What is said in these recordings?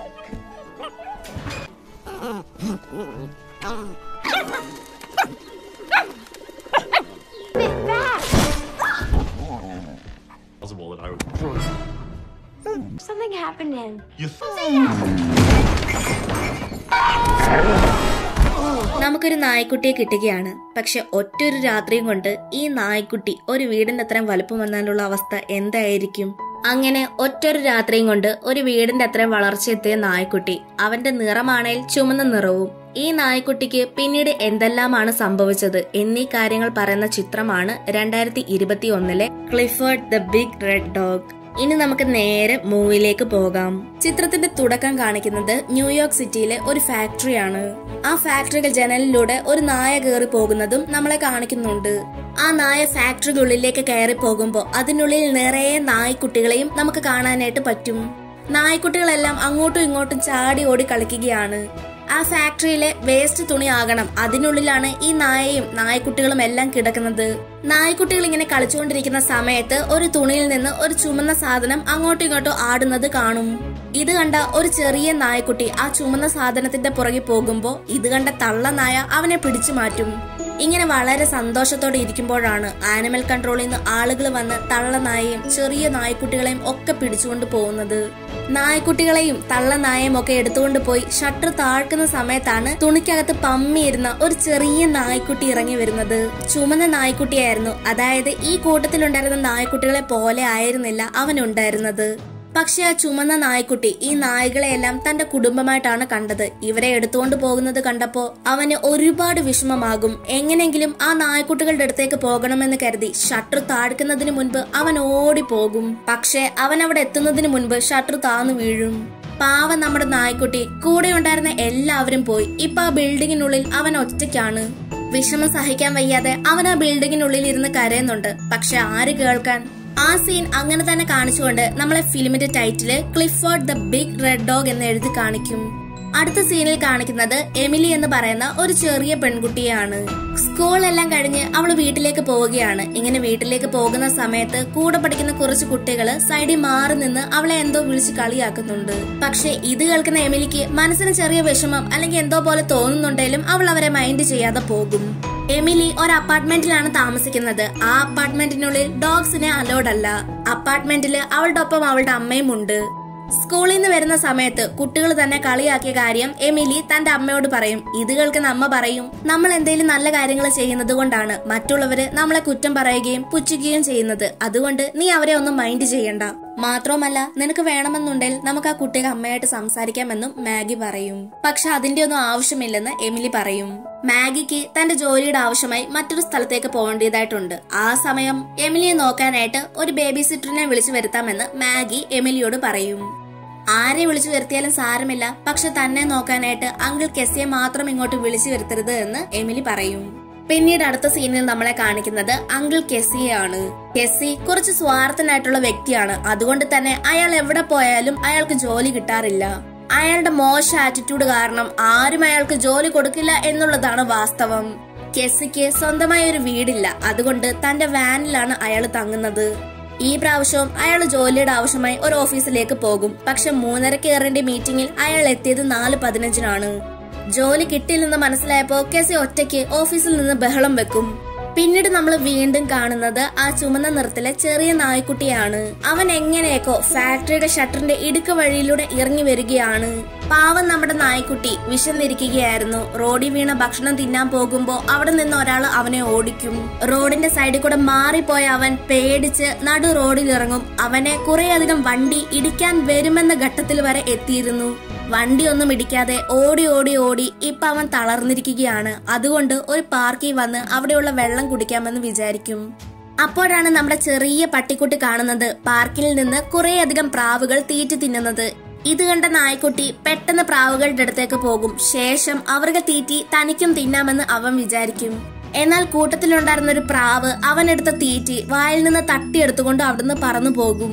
Possible that I would. Something happened in. You നമുക്കൊരു നായ്ക്കുട്ടിയെ കിട്ടുകയാണ് പക്ഷെ ഒറ്റൊരു രാത്രിയും കൊണ്ട് ഈ നായ്ക്കുട്ടി ഒരു വീടിന്റെ അത്രയും വലുപ്പം വന്നാലുള്ള അവസ്ഥ എന്തായിരിക്കും അങ്ങനെ ഒറ്റൊരു രാത്രിയും കൊണ്ട് ഒരു വീടിന്റെ അത്രയും വളർച്ചയെത്തിയ നായ്ക്കുട്ടി അവന്റെ നിറമാണേൽ ചുമന്ന നിറവും ഈ നായ്ക്കുട്ടിക്ക് പിന്നീട് എന്തെല്ലാമാണ് സംഭവിച്ചത് എന്നീ കാര്യങ്ങൾ പറയുന്ന ചിത്രമാണ് രണ്ടായിരത്തി ഇരുപത്തി ഒന്നിലെ Clifford the big red dog ഇനി നമുക്ക് നേരെ മൂവിയിലേക്ക് പോകാം ചിത്രത്തിന്റെ തുടക്കം കാണിക്കുന്നത് ന്യൂയോർക്ക് സിറ്റിയിലെ ഒരു ഫാക്ടറിയാണ് ആ ഫാക്ടറികൾ ജനലിലൂടെ ഒരു നായ കയറി പോകുന്നതും നമ്മളെ കാണിക്കുന്നുണ്ട് ആ നായ ഫാക്ടറിക്കുള്ളിലേക്ക് കയറി പോകുമ്പോൾ അതിനുള്ളിൽ നിറയെ നായ്ക്കുട്ടികളെയും നമുക്ക് കാണാനായിട്ട് പറ്റും നായ്ക്കുട്ടികളെല്ലാം അങ്ങോട്ടും ഇങ്ങോട്ടും ചാടി ഓടി കളിക്കുകയാണ് ആ ഫാക്ടറിയിലെ വേസ്റ്റ് തുണി ആകണം അതിനുള്ളിലാണ് ഈ നായയും നായ്ക്കുട്ടികളും എല്ലാം കിടക്കുന്നത് നായ്ക്കുട്ടികൾ ഇങ്ങനെ കളിച്ചുകൊണ്ടിരിക്കുന്ന സമയത്ത് ഒരു തുണിയിൽ നിന്ന് ഒരു ചുമന്ന സാധനം അങ്ങോട്ടും ഇങ്ങോട്ടും ആടുന്നത് കാണും ഇത് കണ്ട ഒരു ചെറിയ നായ്ക്കുട്ടി ആ ചുമന്ന സാധനത്തിന്റെ പുറകെ പോകുമ്പോ ഇത് കണ്ട തള്ള നായ അവനെ പിടിച്ചു മാറ്റും ഇങ്ങനെ വളരെ സന്തോഷത്തോടെ ഇരിക്കുമ്പോഴാണ് ആനിമൽ കൺട്രോളിൽ നിന്ന് ആളുകൾ വന്ന് തള്ളനായയും ചെറിയ നായ്ക്കുട്ടികളെയും ഒക്കെ പിടിച്ചുകൊണ്ട് പോകുന്നത് നായ്ക്കുട്ടികളെയും തള്ളനായയും ഒക്കെ എടുത്തുകൊണ്ട് പോയി ഷട്ടർ താഴ്ക്കുന്ന സമയത്താണ് തുണിക്കകത്ത് പമ്മിയിരുന്ന ഒരു ചെറിയ നായ്ക്കുട്ടി ഇറങ്ങി വരുന്നത് ചുമന്ന നായ്ക്കുട്ടിയായിരുന്നു അതായത് ഈ കൂട്ടത്തിലുണ്ടായിരുന്ന നായ്ക്കുട്ടികളെ പോലെ ആയിരുന്നില്ല അവനുണ്ടായിരുന്നത് പക്ഷെ ആ ചുമന്ന നായ്ക്കുട്ടി ഈ നായ്കളെയെല്ലാം തന്റെ കുടുംബമായിട്ടാണ് കണ്ടത് ഇവരെ എടുത്തുകൊണ്ട് പോകുന്നത് കണ്ടപ്പോ അവന് ഒരുപാട് വിഷമമാകും എങ്ങനെങ്കിലും ആ നായ്ക്കുട്ടികളുടെ അടുത്തേക്ക് പോകണമെന്ന് കരുതി ഷട്ടർ താഴ്ക്കുന്നതിന് മുൻപ് അവൻ ഓടിപ്പോകും പക്ഷെ അവൻ അവിടെ എത്തുന്നതിന് മുൻപ് ഷട്ടർ താന്നു വീഴും പാവം നമ്മുടെ നായ്ക്കുട്ടി കൂടെ ഉണ്ടായിരുന്ന എല്ലാവരും പോയി ഇപ്പൊ ആ ബിൽഡിങ്ങിനുള്ളിൽ അവൻ ഒറ്റയ്ക്കാണ് വിഷമം സഹിക്കാൻ വയ്യാതെ അവൻ ആ ബിൽഡിങ്ങിനുള്ളിൽ ഇരുന്ന് കരയുന്നുണ്ട് പക്ഷെ ആര് കേൾക്കാൻ ആ സീൻ അങ്ങനെ തന്നെ കാണിച്ചുകൊണ്ട് നമ്മളെ ഫിലിമിന്റെ title Clifford the big red dog എന്ന് എഴുതി കാണിക്കും അടുത്ത സീനിൽ കാണിക്കുന്നത് എമിലി എന്ന് പറയുന്ന ഒരു ചെറിയ പെൺകുട്ടിയാണ് സ്കൂളെല്ലാം കഴിഞ്ഞ് അവൾ വീട്ടിലേക്ക് പോവുകയാണ് ഇങ്ങനെ വീട്ടിലേക്ക് പോകുന്ന സമയത്ത് കൂടെ പഠിക്കുന്ന കുറച്ച് കുട്ടികള് സൈഡിൽ മാറി നിന്ന് അവളെ എന്തോ വിളിച്ച് കളിയാക്കുന്നുണ്ട് പക്ഷെ ഇത് കേൾക്കുന്ന എമിലിക്ക് മനസ്സിന് ചെറിയ വിഷമം അല്ലെങ്കിൽ എന്തോ പോലെ തോന്നുന്നുണ്ടെങ്കിലും അവൾ അവരെ മൈൻഡ് ചെയ്യാതെ പോകും എമിലി ഒരു അപ്പാർട്ട്മെന്റിലാണ് താമസിക്കുന്നത് ആ അപ്പാർട്ട്മെന്റിനുള്ളിൽ ഡോഗ്സിനെ അലോഡ് അല്ല അപ്പാർട്ട്മെന്റിൽ അവളുടെ ഒപ്പം അവളുടെ അമ്മയും ഉണ്ട് സ്കൂളിൽ നിന്ന് വരുന്ന സമയത്ത് കുട്ടികൾ തന്നെ കളിയാക്കിയ കാര്യം എമിലി തന്റെ അമ്മയോട് പറയും ഇത് കേൾക്കുന്ന അമ്മ പറയും നമ്മൾ എന്തെങ്കിലും നല്ല കാര്യങ്ങൾ ചെയ്യുന്നത് കൊണ്ടാണ് മറ്റുള്ളവര് നമ്മളെ കുറ്റം പറയുകയും പുച്ഛിക്കുകയും ചെയ്യുന്നത് അതുകൊണ്ട് നീ അവരെ ഒന്നും മൈൻഡ് ചെയ്യണ്ട മാത്രവുമല്ല നിനക്ക് വേണമെന്നുണ്ടെങ്കിൽ നമുക്ക് ആ കുട്ടിയെ അമ്മയായിട്ട് സംസാരിക്കാമെന്നും മാഗി പറയും പക്ഷെ അതിന്റെ ഒന്നും ആവശ്യമില്ലെന്ന് എമിലി പറയും മാഗിക്ക് തന്റെ ജോലിയുടെ ആവശ്യമായി മറ്റൊരു സ്ഥലത്തേക്ക് പോകേണ്ടതായിട്ടുണ്ട് ആ സമയം എമിലിയെ നോക്കാനായിട്ട് ഒരു ബേബി സിറ്ററിനെ വിളിച്ചു വരുത്താമെന്ന് മാഗി എമിലിയോട് പറയും ആരെ വിളിച്ചു വരുത്തിയാലും സാരമില്ല പക്ഷെ തന്നെ നോക്കാനായിട്ട് അങ്കിൾ കെസിയെ മാത്രം ഇങ്ങോട്ട് വിളിച്ചു വരുത്തരുത് എന്ന് എമിലി പറയും പിന്നീട് അടുത്ത സീനിൽ നമ്മളെ കാണിക്കുന്നത് അങ്കിൾ കെസിയാണ് കെസി കുറച്ച് സ്വാർത്ഥനായിട്ടുള്ള വ്യക്തിയാണ് അതുകൊണ്ട് തന്നെ അയാൾ എവിടെ പോയാലും അയാൾക്ക് ജോലി കിട്ടാറില്ല അയാളുടെ മോശം ആറ്റിറ്റ്യൂഡ് കാരണം ആരും അയാൾക്ക് ജോലി കൊടുക്കില്ല എന്നുള്ളതാണ് വാസ്തവം കെസിക്ക് സ്വന്തമായ ഒരു വീടില്ല അതുകൊണ്ട് തന്റെ വാനിലാണ് അയാൾ തങ്ങുന്നത് ഈ പ്രാവശ്യവും അയാൾ ജോലിയുടെ ആവശ്യമായി ഒരു ഓഫീസിലേക്ക് പോകും പക്ഷെ മൂന്നര കയറേണ്ട മീറ്റിംഗിൽ അയാൾ എത്തിയത് നാല് പതിനഞ്ചിനാണ് ജോലി കിട്ടിയില്ലെന്ന് മനസ്സിലായപ്പോ കെസി ഒറ്റയ്ക്ക് ഓഫീസിൽ നിന്ന് ബഹളം വെക്കും പിന്നീട് നമ്മൾ വീണ്ടും കാണുന്നത് ആ ചുമന്ന നിറത്തിലെ ചെറിയ നായ്ക്കുട്ടിയാണ് അവൻ എങ്ങനെയൊക്കെ ഫാക്ടറിയുടെ ഷട്ടറിന്റെ ഇടുക്ക് വഴിയിലൂടെ ഇറങ്ങി വരികയാണ് പാവം നമ്മുടെ നായ്ക്കുട്ടി വിശന്നിരിക്കുകയായിരുന്നു റോഡിൽ വീണ ഭക്ഷണം തിന്നാൻ പോകുമ്പോ അവിടെ നിന്ന് ഒരാൾ അവനെ ഓടിക്കും റോഡിന്റെ സൈഡിൽ കൂടെ മാറിപ്പോയ അവൻ പേടിച്ച് നടു റോഡിൽ ഇറങ്ങും അവനെ കുറേയധികം വണ്ടി ഇടിക്കാൻ വരുമെന്ന ഘട്ടത്തിൽ വരെ എത്തിയിരുന്നു വണ്ടി ഒന്നും ഇടിക്കാതെ ഓടി ഓടി ഓടി ഇപ്പൊ അവൻ തളർന്നിരിക്കുകയാണ് അതുകൊണ്ട് ഒരു പാർക്കിൽ വന്ന് അവിടെയുള്ള വെള്ളം കുടിക്കാമെന്ന് വിചാരിക്കും അപ്പോഴാണ് നമ്മുടെ ചെറിയ പട്ടിക്കുട്ടി കാണുന്നത് പാർക്കിൽ നിന്ന് കുറേയധികം പ്രാവുകൾ തീറ്റ തിന്നുന്നത് ഇത് കണ്ട നായ്ക്കുട്ടി പെട്ടെന്ന് പ്രാവുകളുടെ അടുത്തേക്ക് പോകും ശേഷം അവർക്ക് തീറ്റി തനിക്കും തിന്നാമെന്ന് അവൻ വിചാരിക്കും എന്നാൽ കൂട്ടത്തിലുണ്ടായിരുന്ന ഒരു പ്രാവ് അവനെടുത്ത തീറ്റി വായിൽ നിന്ന് തട്ടിയെടുത്തുകൊണ്ട് അവിടുന്ന് പറന്നു പോകും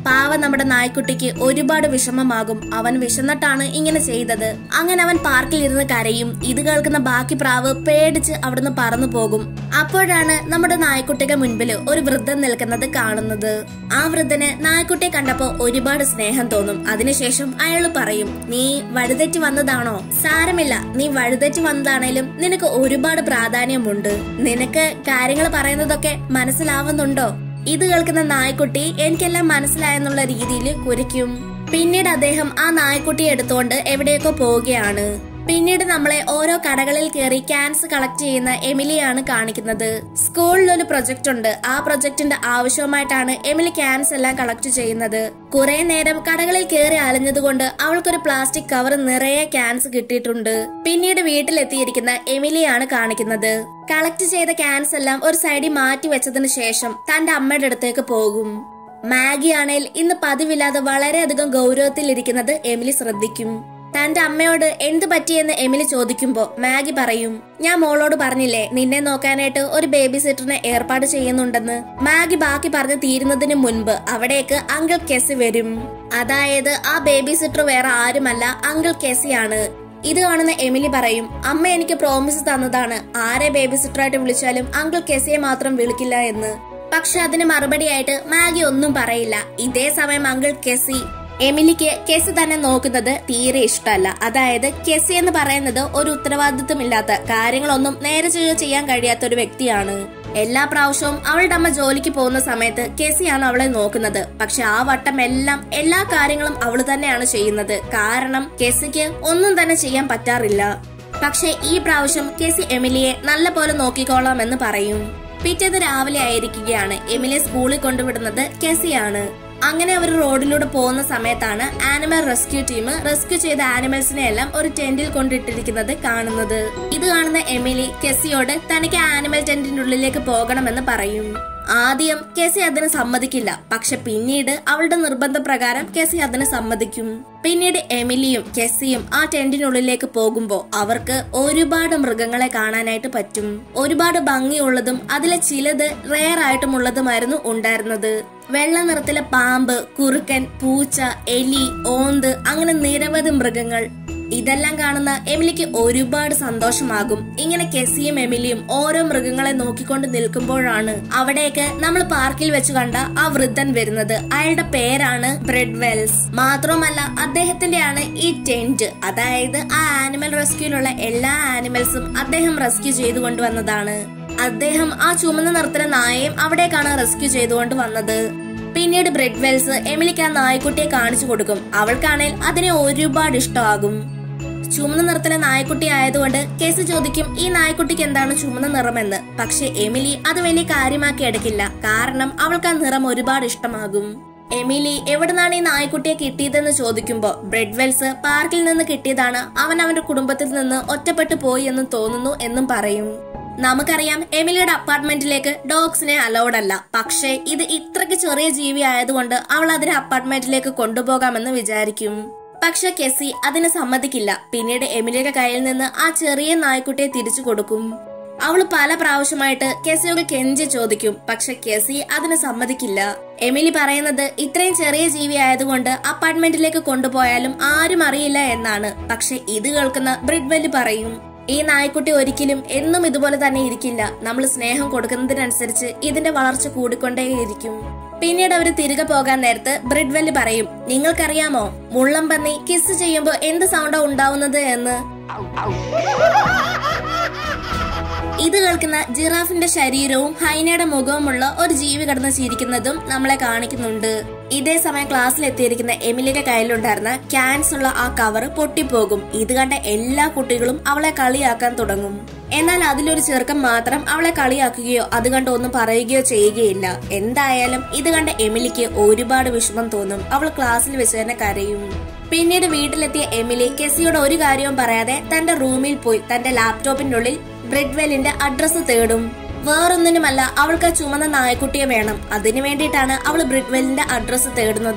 പാവ നമ്മുടെ നായ്ക്കുട്ടിക്ക് ഒരുപാട് വിഷമമാകും അവൻ വിശന്നിട്ടാണ് ഇങ്ങനെ ചെയ്തത് അങ്ങനെ അവൻ പാർക്കിൽ ഇരുന്ന് കരയും ഇത് കേൾക്കുന്ന ബാക്കി പ്രാവ് പേടിച്ച് അവിടുന്ന് പറന്നു പോകും അപ്പോഴാണ് നമ്മുടെ നായ്ക്കുട്ടിക്ക് മുൻപിൽ ഒരു വൃദ്ധൻ നിൽക്കുന്നത് കാണുന്നത് ആ വൃദ്ധന് നായ്ക്കുട്ടിയെ കണ്ടപ്പോ ഒരുപാട് സ്നേഹം തോന്നും അതിനുശേഷം അയാൾ പറയും നീ വഴുതെറ്റി വന്നതാണോ സാരമില്ല നീ വഴുതെറ്റി വന്നതാണേലും നിനക്ക് ഒരുപാട് പ്രാധാന്യമുണ്ട് നിനക്ക് കാര്യങ്ങൾ പറയുന്നതൊക്കെ മനസ്സിലാവുന്നുണ്ടോ ഇത് കേൾക്കുന്ന നായ്ക്കുട്ടി എനിക്കെല്ലാം മനസ്സിലായെന്നുള്ള രീതിയിൽ കുരയ്ക്കും പിന്നീട് അദ്ദേഹം ആ നായ്ക്കുട്ടിയെ എടുത്തുകൊണ്ട് എവിടെയൊക്കെ പോവുകയാണ് പിന്നീട് നമ്മളെ ഓരോ കടകളിൽ കയറി ക്യാൻസ് കളക്ട് ചെയ്യുന്ന എമിലിയാണ് കാണിക്കുന്നത് സ്കൂളിൽ ഒരു പ്രൊജക്ട് ഉണ്ട് ആ പ്രൊജക്ടിന്റെ ആവശ്യമായിട്ടാണ് എമിലി ക്യാൻസ് എല്ലാം കളക്ട് ചെയ്യുന്നത് കുറെ നേരം കടകളിൽ കയറി അലഞ്ഞതുകൊണ്ട് അവൾക്കൊരു പ്ലാസ്റ്റിക് കവർ നിറയെ ക്യാൻസ് കിട്ടിയിട്ടുണ്ട് പിന്നീട് വീട്ടിലെത്തിയിരിക്കുന്ന എമിലിയാണ് കാണിക്കുന്നത് കളക്ട് ചെയ്ത ക്യാൻസ് എല്ലാം ഒരു സൈഡിൽ മാറ്റി വെച്ചതിന് ശേഷം തന്റെ അമ്മയുടെ അടുത്തേക്ക് പോകും മാഗി ആണേൽ ഇന്ന് പതിവില്ലാതെ വളരെയധികം ഗൗരവത്തിലിരിക്കുന്നത് എമിലി ശ്രദ്ധിക്കും തന്റെ അമ്മയോട് എന്ത് പറ്റിയെന്ന് എമിലി ചോദിക്കുമ്പോ മാഗി പറയും ഞാൻ മോളോട് പറഞ്ഞില്ലേ നിന്നെ നോക്കാനായിട്ട് ഒരു ബേബി സിറ്ററിനെ ഏർപ്പാട് ചെയ്യുന്നുണ്ടെന്ന് മാഗി ബാക്കി പറഞ്ഞു തീരുന്നതിന് മുൻപ് അവിടേക്ക് അങ്കിൾ കെസി വരും അതായത് ആ ബേബി സിറ്റർ വേറെ ആരുമല്ല അങ്കിൾ കെസിയാണ് ഇത് കാണുന്ന എമിലി പറയും അമ്മ എനിക്ക് പ്രോമിസ് തന്നതാണ് ആരെ ബേബി സിറ്ററായിട്ട് വിളിച്ചാലും അങ്കിൾ കെസിയെ മാത്രം വിളിക്കില്ല എന്ന് പക്ഷെ അതിന് മറുപടിയായിട്ട് മാഗി ഒന്നും പറയില്ല ഇതേ സമയം അങ്കിൾ കെസി എമിലിക്ക് കെസി തന്നെ നോക്കുന്നത് തീരെ ഇഷ്ടമല്ല അതായത് കെസി എന്ന് പറയുന്നത് ഒരു ഉത്തരവാദിത്വമില്ലാത്ത കാര്യങ്ങളൊന്നും നേരെ ചെയ്യുക ചെയ്യാൻ കഴിയാത്ത ഒരു വ്യക്തിയാണ് എല്ലാ പ്രാവശ്യവും അവളുടെ അമ്മ ജോലിക്ക് പോകുന്ന സമയത്ത് കെസിയാണ് അവളെ നോക്കുന്നത് പക്ഷെ ആ വട്ടം എല്ലാം എല്ലാ കാര്യങ്ങളും അവള് തന്നെയാണ് ചെയ്യുന്നത് കാരണം കെസിക്ക് ഒന്നും തന്നെ ചെയ്യാൻ പറ്റാറില്ല പക്ഷെ ഈ പ്രാവശ്യം കെസി എമിലിയെ നല്ല പോലെ നോക്കിക്കോളാം എന്ന് പറയും പിറ്റേന്ന് രാവിലെ ആയിരിക്കുകയാണ് എമിലിയെ സ്കൂളിൽ കൊണ്ടുവിടുന്നത് കെസിയാണ് അങ്ങനെ അവർ റോഡിലൂടെ പോകുന്ന സമയത്താണ് ആനിമൽ റെസ്ക്യൂ ടീം റെസ്ക്യൂ ചെയ്ത ആനിമൽസിനെ എല്ലാം ഒരു ടെന്റിൽ കൊണ്ടിട്ടിരിക്കുന്നത് കാണുന്നത് ഇത് കാണുന്ന എമിലി കെസിയോട് തനിക്ക് ആനിമൽ ടെന്റിന്റെ ഉള്ളിലേക്ക് പോകണമെന്ന് പറയും ആദ്യം കെസി അതിന് സമ്മതിക്കില്ല പക്ഷെ പിന്നീട് അവളുടെ നിർബന്ധപ്രകാരം കെസി അതിന് സമ്മതിക്കും പിന്നീട് എമിലിയും കെസിയും ആ ടെന്റിനുള്ളിലേക്ക് പോകുമ്പോ അവർക്ക് ഒരുപാട് മൃഗങ്ങളെ കാണാനായിട്ട് പറ്റും ഒരുപാട് ഭംഗിയുള്ളതും അതിലെ ചിലത് റെയർ ആയിട്ടുമുള്ളതുമായിരുന്നു ഉണ്ടായിരുന്നത് വെള്ള നിറത്തിലെ പാമ്പ് കുറുക്കൻ പൂച്ച എലി ഓന്ത് അങ്ങനെ നിരവധി മൃഗങ്ങൾ ഇതെല്ലാം കാണുന്ന എമിലിക്ക് ഒരുപാട് സന്തോഷമാകും ഇങ്ങനെ കെസിയും എമിലിയും ഓരോ മൃഗങ്ങളെ നോക്കിക്കൊണ്ട് നിൽക്കുമ്പോഴാണ് അവിടേക്ക് നമ്മൾ പാർക്കിൽ വെച്ച് കണ്ട ആ വൃദ്ധൻ വരുന്നത് അയാളുടെ പേരാണ് ബ്രെഡ് വെൽസ് മാത്രമല്ല അദ്ദേഹത്തിന്റെയാണ് ഈ ടെന്റ് അതായത് ആ ആനിമൽ റെസ്ക്യൂലുള്ള എല്ലാ ആനിമൽസും അദ്ദേഹം റെസ്ക്യൂ ചെയ്തു കൊണ്ടുവന്നതാണ് അദ്ദേഹം ആ ചുമന്ന നിറത്തിലെ നായയും അവിടേക്കാണ് റെസ്ക്യൂ ചെയ്തുകൊണ്ട് വന്നത് പിന്നീട് ബ്രെഡ് വെൽസ് എമിലിക്ക് ആ നായ്ക്കുട്ടിയെ കാണിച്ചു കൊടുക്കും അവൾക്കാണേൽ അതിനെ ഒരുപാട് ഇഷ്ടമാകും ചുമന്ന നിറത്തിലെ നായ്ക്കുട്ടി ആയതുകൊണ്ട് കേസ് ചോദിക്കും ഈ നായ്ക്കുട്ടിക്ക് എന്താണ് ചുമന്ന നിറമെന്ന് പക്ഷെ എമിലി അത് വലിയ കാര്യമാക്കി എടുക്കില്ല കാരണം അവൾക്ക് ആ നിറം ഒരുപാട് ഇഷ്ടമാകും എമിലി എവിടുന്നാണ് ഈ നായ്ക്കുട്ടിയെ കിട്ടിയതെന്ന് ചോദിക്കുമ്പോ ബ്രെഡ് വെൽസ് പാർക്കിൽ നിന്ന് കിട്ടിയതാണ് അവൻ അവന്റെ കുടുംബത്തിൽ നിന്ന് ഒറ്റപ്പെട്ടു പോയി എന്ന് തോന്നുന്നു എന്നും പറയും നമുക്കറിയാം എമിലിയുടെ അപ്പാർട്ട്മെന്റിലേക്ക് ഡോഗ്സിനെ അലൗഡ് അല്ല പക്ഷേ ഇത് ഇത്രയ്ക്ക് ചെറിയ ജീവി ആയതുകൊണ്ട് അവൾ അതിനെ അപ്പാർട്ട്മെന്റിലേക്ക് കൊണ്ടുപോകാമെന്ന് വിചാരിക്കും പക്ഷെ കെസി അതിന് സമ്മതിക്കില്ല പിന്നീട് എമിലിയുടെ കയ്യിൽ നിന്ന് ആ ചെറിയ നായ്ക്കുട്ടിയെ തിരിച്ചു കൊടുക്കും അവള് പല പ്രാവശ്യമായിട്ട് കെസിയോട് കെഞ്ചി ചോദിക്കും പക്ഷെ കെസി അതിന് സമ്മതിക്കില്ല എമിലി പറയുന്നത് ഇത്രയും ചെറിയ ജീവി ആയതുകൊണ്ട് അപ്പാർട്ട്മെന്റിലേക്ക് കൊണ്ടുപോയാലും ആരും അറിയില്ല എന്നാണ് പക്ഷെ ഇത് കേൾക്കുന്ന ബ്രിഡ്വെല് പറയും ഈ നായ്ക്കുട്ടി ഒരിക്കലും എന്നും ഇതുപോലെ തന്നെ ഇരിക്കില്ല നമ്മൾ സ്നേഹം കൊടുക്കുന്നതിനനുസരിച്ച് ഇതിന്റെ വളർച്ച കൂടിക്കൊണ്ടേയിരിക്കും പിന്നീട് അവര് തിരികെ പോകാൻ നേരത്ത് ബ്രിഡ്വെല് പറയും നിങ്ങൾക്കറിയാമോ മുള്ളം പന്നി കിസ് ചെയ്യുമ്പോ എന്ത് സൗണ്ടാ ഉണ്ടാവുന്നത് എന്ന് ഇത് കേൾക്കുന്ന ജിറാഫിന്റെ ശരീരവും ഹൈനയുടെ മുഖവുമുള്ള ഒരു ജീവി കടന്ന് ചിരിക്കുന്നതും നമ്മളെ കാണിക്കുന്നുണ്ട് ഇതേ സമയം ക്ലാസ്സിൽ എത്തിയിരിക്കുന്ന എമിലിയുടെ കയ്യിലുണ്ടായിരുന്ന ക്യാൻസ് ഉള്ള ആ കവർ പൊട്ടിപ്പോകും ഇത് കണ്ട എല്ലാ കുട്ടികളും അവളെ കളിയാക്കാൻ തുടങ്ങും എന്നാൽ അതിലൊരു ചെറുക്കം മാത്രം അവളെ കളിയാക്കുകയോ അത് കണ്ട് ഒന്നും പറയുകയോ ചെയ്യുകയില്ല എന്തായാലും ഇത് കണ്ട എമിലിക്ക് ഒരുപാട് വിഷമം തോന്നും അവൾ ക്ലാസ്സിൽ വെച്ച് തന്നെ കരയും പിന്നീട് വീട്ടിലെത്തിയ എമിലി കെസിയോട് ഒരു കാര്യവും പറയാതെ തന്റെ റൂമിൽ പോയി തന്റെ ലാപ്ടോപ്പിന്റെ ഉള്ളിൽ ബ്രെഡ്വെല്ലിന്റെ അഡ്രസ്സ് തേടും വേറൊന്നിനുമല്ല അവൾക്ക് ആ ചുമന്ന നായക്കുട്ടിയെ വേണം അതിനു വേണ്ടിയിട്ടാണ് അവൾ ബ്രിഡ്വെല്ലിന്റെ അഡ്രസ്സ് തേടുന്നത്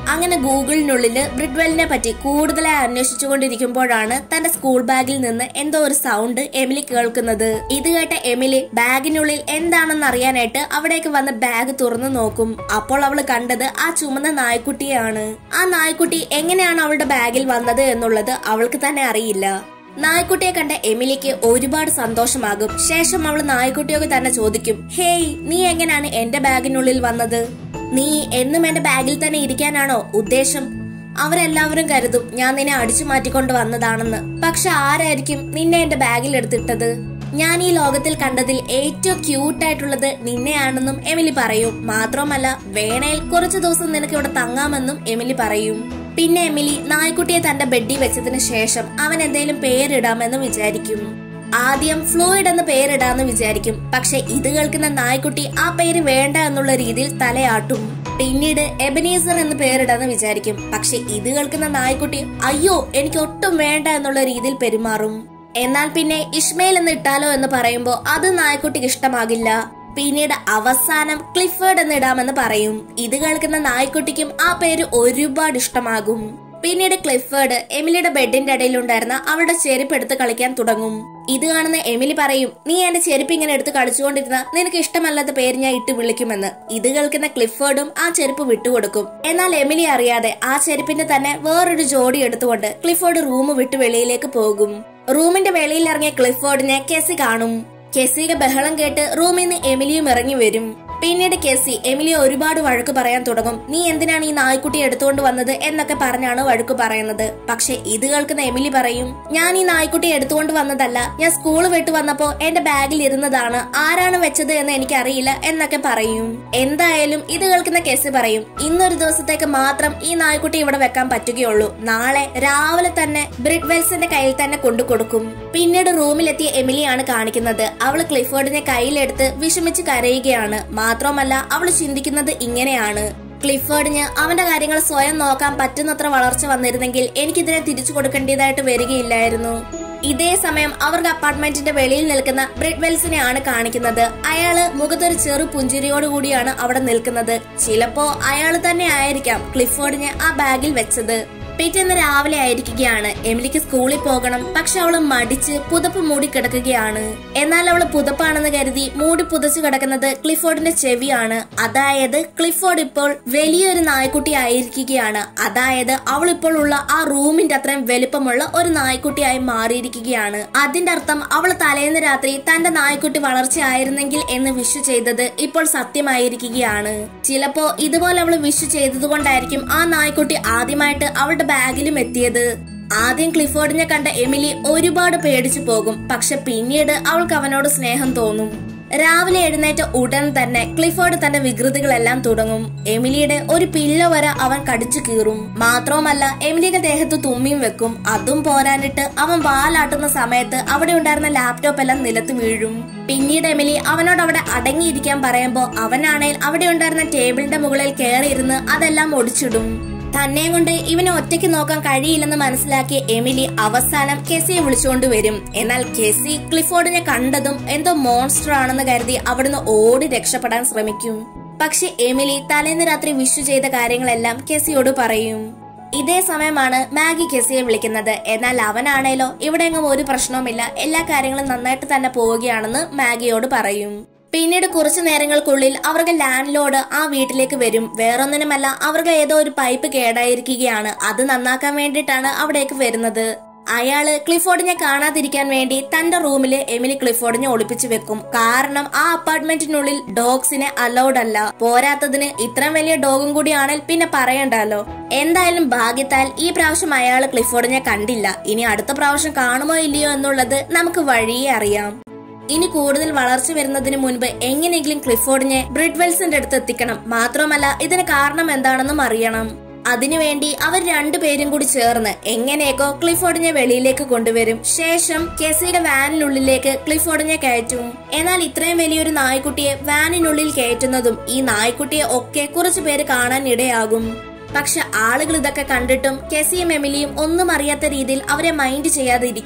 അങ്ങനെ ഗൂഗിളിനുള്ളില് ബ്രിഡ്വെലിനെ പറ്റി കൂടുതലായി അന്വേഷിച്ചുകൊണ്ടിരിക്കുമ്പോഴാണ് തന്റെ സ്കൂൾ ബാഗിൽ നിന്ന് എന്തോ ഒരു സൗണ്ട് എമിലി കേൾക്കുന്നത് ഇത് കേട്ട എമിലി ബാഗിനുള്ളിൽ എന്താണെന്ന് അറിയാനായിട്ട് അവിടേക്ക് വന്ന് ബാഗ് തുറന്നു നോക്കും അപ്പോൾ അവൾ കണ്ടത് ആ ചുമന്ന നായ്ക്കുട്ടിയാണ് ആ നായ്ക്കുട്ടി എങ്ങനെയാണ് അവളുടെ ബാഗിൽ വന്നത് എന്നുള്ളത് അവൾക്ക് തന്നെ അറിയില്ല നായ്ക്കുട്ടിയെ കണ്ട എമിലിക്ക് ഒരുപാട് സന്തോഷമാകും ശേഷം അവൾ നായ്ക്കുട്ടിയോട് തന്നെ ചോദിക്കും ഹേയ് നീ എങ്ങനെയാണ് എന്റെ ബാഗിനുള്ളിൽ വന്നത് നീ എന്നും എന്റെ ബാഗിൽ തന്നെ ഇരിക്കാനാണോ ഉദ്ദേശം അവരെല്ലാവരും കരുതും ഞാൻ നിന്നെ അടിച്ചു മാറ്റിക്കൊണ്ട് വന്നതാണെന്ന് പക്ഷെ ആരായിരിക്കും നിന്നെ എന്റെ ബാഗിൽ എടുത്തിട്ടത് ഞാൻ ഈ ലോകത്തിൽ കണ്ടതിൽ ഏറ്റവും ക്യൂട്ടായിട്ടുള്ളത് നിന്നെയാണെന്നും എമിലി പറയും മാത്രമല്ല വേണേൽ കുറച്ചു ദിവസം നിനക്ക് ഇവിടെ തങ്ങാമെന്നും എമിലി പറയും പിന്നെ എമിലി നായ്ക്കുട്ടിയെ തന്റെ ബെഡിൽ വെച്ചതിന് ശേഷം അവൻ എന്തെങ്കിലും പേരിടാമെന്ന് വിചാരിക്കും ആദ്യം ഫ്ലൂയിഡ് എന്ന് പേരിടാന്ന് വിചാരിക്കും പക്ഷെ ഇത് കേൾക്കുന്ന നായ്ക്കുട്ടി ആ പേര് വേണ്ട എന്നുള്ള രീതിയിൽ തലയാട്ടും പിന്നീട് എബനീസർ എന്ന് പേരിടാന്ന് വിചാരിക്കും പക്ഷെ ഇത് കേൾക്കുന്ന നായ്ക്കുട്ടി അയ്യോ എനിക്ക് ഒട്ടും വേണ്ട എന്നുള്ള രീതിയിൽ പെരുമാറും എന്നാൽ പിന്നെ ഇഷ്മയിൽ എന്ന് ഇട്ടാലോ എന്ന് പറയുമ്പോ അത് നായ്ക്കുട്ടിക്ക് ഇഷ്ടമാകില്ല പിന്നീട് അവസാനം ക്ലിഫേർഡ് എന്ന് ഇടാമെന്ന് പറയും ഇത് കേൾക്കുന്ന നായ്ക്കുട്ടിക്കും ആ പേര് ഒരുപാട് ഇഷ്ടമാകും പിന്നീട് ക്ലിഫേർഡ് എമിലിയുടെ ബെഡിന്റെ ഇടയിലുണ്ടായിരുന്ന അവളുടെ ചെരുപ്പ് എടുത്ത് കളിക്കാൻ തുടങ്ങും ഇത് കാണുന്ന എമിലി പറയും നീ എന്റെ ചെരുപ്പ് ഇങ്ങനെ എടുത്ത് കളിച്ചുകൊണ്ടിരുന്ന നിനക്ക് ഇഷ്ടമല്ലാത്ത പേര് ഞാൻ ഇട്ട് വിളിക്കുമെന്ന് ഇത് കേൾക്കുന്ന ക്ലിഫേർഡും ആ ചെരുപ്പ് വിട്ടുകൊടുക്കും എന്നാൽ എമിലി അറിയാതെ ആ ചെരുപ്പിന്റെ തന്നെ വേറൊരു ജോഡി എടുത്തുകൊണ്ട് ക്ലിഫേർഡ് റൂം വിട്ട് വെളിയിലേക്ക് പോകും റൂമിന്റെ വെളിയിൽ ഇറങ്ങിയ ക്ലിഫേർഡിനെ കെസി കാണും കെസിയുടെ ബഹളം കേട്ട് റൂമിൽ നിന്ന് എമിലിയും ഇറങ്ങി വരും പിന്നീട് കെസി എമിലിയെ ഒരുപാട് വഴക്ക് പറയാൻ തുടങ്ങും നീ എന്തിനാണ് ഈ നായ്ക്കുട്ടി എടുത്തുകൊണ്ട് വന്നത് എന്നൊക്കെ പറഞ്ഞാണ് വഴക്ക് പറയുന്നത് പക്ഷെ ഇത് കേൾക്കുന്ന എമിലി പറയും ഞാൻ ഈ നായ്ക്കുട്ടി എടുത്തുകൊണ്ട് വന്നതല്ല ഞാൻ സ്കൂൾ വിട്ടു വന്നപ്പോ എന്റെ ബാഗിൽ ഇരുന്നതാണ് ആരാണ് വെച്ചത് എന്ന് എനിക്കറിയില്ല എന്നൊക്കെ പറയും എന്തായാലും ഇത് കേൾക്കുന്ന കെസി പറയും ഇന്നൊരു ദിവസത്തേക്ക് മാത്രം ഈ നായ്ക്കുട്ടി ഇവിടെ വെക്കാൻ പറ്റുകയുള്ളൂ നാളെ രാവിലെ തന്നെ ബ്രിഡ് വെൽസിന്റെ കയ്യിൽ തന്നെ കൊണ്ടു കൊടുക്കും പിന്നീട് റൂമിലെത്തിയ എമിലിയാണ് കാണിക്കുന്നത് അവള് ക്ലിഫേർഡിനെ കയ്യിലെടുത്ത് വിഷമിച്ച് കരയുകയാണ് മാത്രമല്ല അവൾ ചിന്തിക്കുന്നത് ഇങ്ങനെയാണ് ക്ലിഫേർഡിന് അവന്റെ കാര്യങ്ങൾ സ്വയം നോക്കാൻ പറ്റുന്നത്ര വളർച്ച വന്നിരുന്നെങ്കിൽ എനിക്കിതിനെ തിരിച്ചു കൊടുക്കേണ്ടതായിട്ട് വരികയില്ലായിരുന്നു ഇതേ സമയം അവർക്ക് അപ്പാർട്ട്മെന്റിന്റെ വെളിയിൽ നിൽക്കുന്ന ബ്രിഡ് വെൽസിനെയാണ് കാണിക്കുന്നത് അയാള് മുഖത്തൊരു ചെറു പുഞ്ചിരിയോട് കൂടിയാണ് അവിടെ നിൽക്കുന്നത് ചിലപ്പോ അയാൾ തന്നെ ആയിരിക്കാം ക്ലിഫോർഡിനെ ആ ബാഗിൽ വെച്ചത് പിറ്റേന്ന് രാവിലെ ആയിരിക്കുകയാണ് എമിലിക്ക് സ്കൂളിൽ പോകണം പക്ഷെ അവള് മടിച്ച് പുതപ്പ് മൂടി കിടക്കുകയാണ് എന്നാൽ അവള് പുതപ്പാണെന്ന് കരുതി മൂടി പുതച്ചു കിടക്കുന്നത് ക്ലിഫോർഡിന്റെ ചെവിയാണ് അതായത് ക്ലിഫോർഡ് ഇപ്പോൾ വലിയൊരു നായ്ക്കുട്ടി ആയിരിക്കുകയാണ് അതായത് അവൾ ഇപ്പോൾ ഉള്ള ആ റൂമിന്റെ അത്രയും വലിപ്പമുള്ള ഒരു നായ്ക്കുട്ടിയായി മാറിയിരിക്കുകയാണ് അതിന്റെ അർത്ഥം അവൾ തലേന്ന് രാത്രി തന്റെ നായ്ക്കുട്ടി വളർച്ചയായിരുന്നെങ്കിൽ എന്ന് വിഷു ചെയ്തത് ഇപ്പോൾ സത്യമായിരിക്കുകയാണ് ചിലപ്പോ ഇതുപോലെ അവൾ വിഷു ചെയ്തതുകൊണ്ടായിരിക്കും ആ നായ്ക്കുട്ടി ആദ്യമായിട്ട് അവളുടെ ബാഗിലും എത്തിയത് ആദ്യം ക്ലിഫോർഡിനെ കണ്ട എമിലി ഒരുപാട് പേടിച്ചു പോകും പക്ഷെ പിന്നീട് അവൾക്ക് അവനോട് സ്നേഹം തോന്നും രാവിലെ എഴുന്നേറ്റ ഉടൻ തന്നെ ക്ലിഫോർഡ് തന്റെ വികൃതികളെല്ലാം തുടങ്ങും എമിലിയുടെ ഒരു പില്ല വരെ അവൻ കടിച്ചു കീറും മാത്രവുമല്ല എമിലിയുടെ ദേഹത്ത് തുമ്മിയും വെക്കും അതും പോരാനിട്ട് അവൻ വാലാട്ടുന്ന സമയത്ത് അവിടെ ഉണ്ടായിരുന്ന ലാപ്ടോപ്പ് എല്ലാം നിലത്ത് വീഴും പിന്നീട് എമിലി അവനോട് അവിടെ അടങ്ങിയിരിക്കാൻ പറയുമ്പോ അവനാണേൽ അവിടെ ഉണ്ടായിരുന്ന ടേബിളിന്റെ മുകളിൽ കയറിയിരുന്ന് അതെല്ലാം ഒടിച്ചിടും തന്നെ കൊണ്ട് ഇവനെ ഒറ്റയ്ക്ക് നോക്കാൻ കഴിയില്ലെന്ന് മനസ്സിലാക്കിയ എമിലി അവസാനം കെസിയെ വിളിച്ചുകൊണ്ട് വരും എന്നാൽ കെസി ക്ലിഫോർഡിനെ കണ്ടതും എന്തോ മോൺസ്റ്റർ ആണെന്ന് കരുതി അവിടുന്ന് ഓടി രക്ഷപ്പെടാൻ ശ്രമിക്കും പക്ഷെ എമിലി തലേന്ന് രാത്രി വിഷു ചെയ്ത കാര്യങ്ങളെല്ലാം കെസിയോട് പറയും ഇതേ സമയമാണ് മാഗി കെസിയെ വിളിക്കുന്നത് എന്നാൽ അവനാണേലോ ഇവിടെ എങ്ങും ഒരു പ്രശ്നവുമില്ല എല്ലാ കാര്യങ്ങളും നന്നായിട്ട് തന്നെ പോവുകയാണെന്ന് മാഗിയോട് പറയും പിന്നീട് കുറച്ചു നേരങ്ങൾക്കുള്ളിൽ അവർക്ക് ലാൻഡ് ലോഡ് ആ വീട്ടിലേക്ക് വരും വേറൊന്നിനുമല്ല അവർക്ക് ഏതോ ഒരു പൈപ്പ് കേടായിരിക്കുകയാണ് അത് നന്നാക്കാൻ വേണ്ടിയിട്ടാണ് അവിടേക്ക് വരുന്നത് അയാള് ക്ലിഫോർഡിനെ കാണാതിരിക്കാൻ വേണ്ടി തന്റെ റൂമില് എമിലി ക്ലിഫോർഡിനെ ഒളിപ്പിച്ചു വെക്കും കാരണം ആ അപ്പാർട്ട്മെന്റിനുള്ളിൽ ഡോഗ്സിനെ അലൗഡ് അല്ല പോരാത്തതിന് ഇത്രയും വലിയ ഡോഗും കൂടിയാണെങ്കിൽ പിന്നെ പറയണ്ടല്ലോ എന്തായാലും ഭാഗ്യത്താൽ ഈ പ്രാവശ്യം അയാള് ക്ലിഫോർഡിനെ കണ്ടില്ല ഇനി അടുത്ത പ്രാവശ്യം കാണുമോ ഇല്ലയോ എന്നുള്ളത് നമുക്ക് വഴിയേ അറിയാം ഇനി കൂടുതൽ വളർച്ച വരുന്നതിന് മുൻപ് എങ്ങനെയെങ്കിലും ക്ലിഫോർഡിനെ ബ്രിഡ്വെൽസിന്റെ അടുത്ത് എത്തിക്കണം മാത്രമല്ല ഇതിന് കാരണം എന്താണെന്നും അറിയണം അതിനുവേണ്ടി അവർ രണ്ടുപേരും കൂടി ചേർന്ന് എങ്ങനെയൊക്കെ ക്ലിഫോർഡിനെ വെളിയിലേക്ക് കൊണ്ടുവരും ശേഷം കെസിയുടെ വാനിനുള്ളിലേക്ക് ക്ലിഫോർഡിനെ കയറ്റും എന്നാൽ ഇത്രയും വലിയൊരു നായ്ക്കുട്ടിയെ വാനിനുള്ളിൽ കയറ്റുന്നതും ഈ നായ്ക്കുട്ടിയെ ഒക്കെ കുറച്ചു പേര് കാണാൻ ഇടയാകും പക്ഷെ ആളുകൾ ഇതൊക്കെ കണ്ടിട്ടും കെസിയും എമിലിയും ഒന്നും അറിയാത്ത രീതിയിൽ അവരെ മൈൻഡ് ചെയ്യാതെ ഇരിക്കും